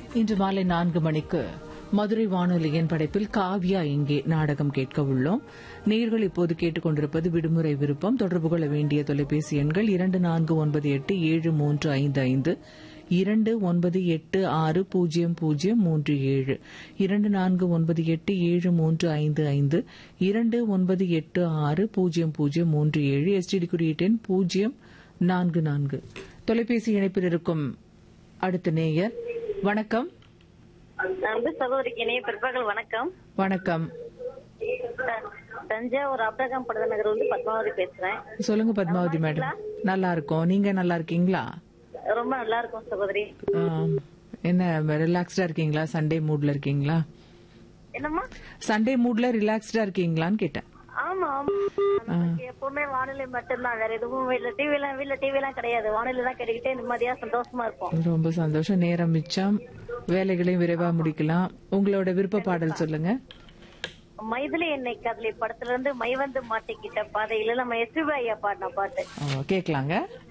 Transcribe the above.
இன்று மாலை நான்கு மணிக்கு மதுரை வானொலியின் படைப்பில் காவ்யா இங்கே நாடகம் கேட்க உள்ளோம் நேர்கள் இப்போது கேட்டுக்கொண்டிருப்பது விடுமுறை விருப்பம் தொடர்பு கொள்ள வேண்டிய தொலைபேசி எண்கள் இரண்டு நான்கு ஒன்பது எட்டு ஏழு மூன்று ஐந்து ஐந்து இரண்டு ஒன்பது எட்டு ஆறு பூஜ்ஜியம் பூஜ்ஜியம் மூன்று ஏழு இரண்டு நான்கு ஒன்பது எட்டு ஏழு மூன்று ஐந்து ஐந்து இரண்டு ஒன்பது எட்டு ஆறு பூஜ்ஜியம் பூஜ்ஜியம் மூன்று ஏழு எஸ்டிடி குறியீட்டு எண் பூஜ்ஜியம் நான்கு நான்கு தொலைபேசி இணைப்பில் இருக்கும் அடுத்த நேயர் வணக்கம் அன்பு சகோதரிக்கு இணைய பிற்பகல் வணக்கம் வணக்கம் த- தஞ்சாவூர் அப்ரகாம் படுத நகர் வந்து பத்மாவதி பேசுறேன் சொல்லுங்க பத்மாவதி மேடம் நல்லா இருக்கோம் நீங்க நல்லா இருக்கீங்களா ரொம்ப நல்லா இருக்கும் சகோதரி ஆம். என்ன ரிலாக்ஸ்டா இருக்கீங்களா சண்டே மூட்ல இருக்கீங்களா என்னம்மா சண்டே மூட்ல ரிலாக்ஸ்டா இருக்கீங்களான்னு கேட்டேன் ஆமா ஆமா நமக்கு எப்பவுமே வானிலை மட்டும்தான் வேற எதுவும் வீட்ல டிவி எல்லாம் வீட்ல டிவி எல்லாம் கிடையாது வானிலை தான் கிடைக்கிட்டே நிம்மதியா சந்தோஷமா இருப்போம் ரொம்ப சந்தோஷம் நேரம் மிச்சம் வேலைகளையும் விரைவா முடிக்கலாம் உங்களோட விருப்ப பாடல் சொல்லுங்க மைதிலி என்னை கதலி படத்துல இருந்து மை வந்து மாட்டிக்கிட்ட பாதையில நம்ம எஸ்பிபி ஐயா பாடின பாட்டு ஆ, கேட்கலாங்க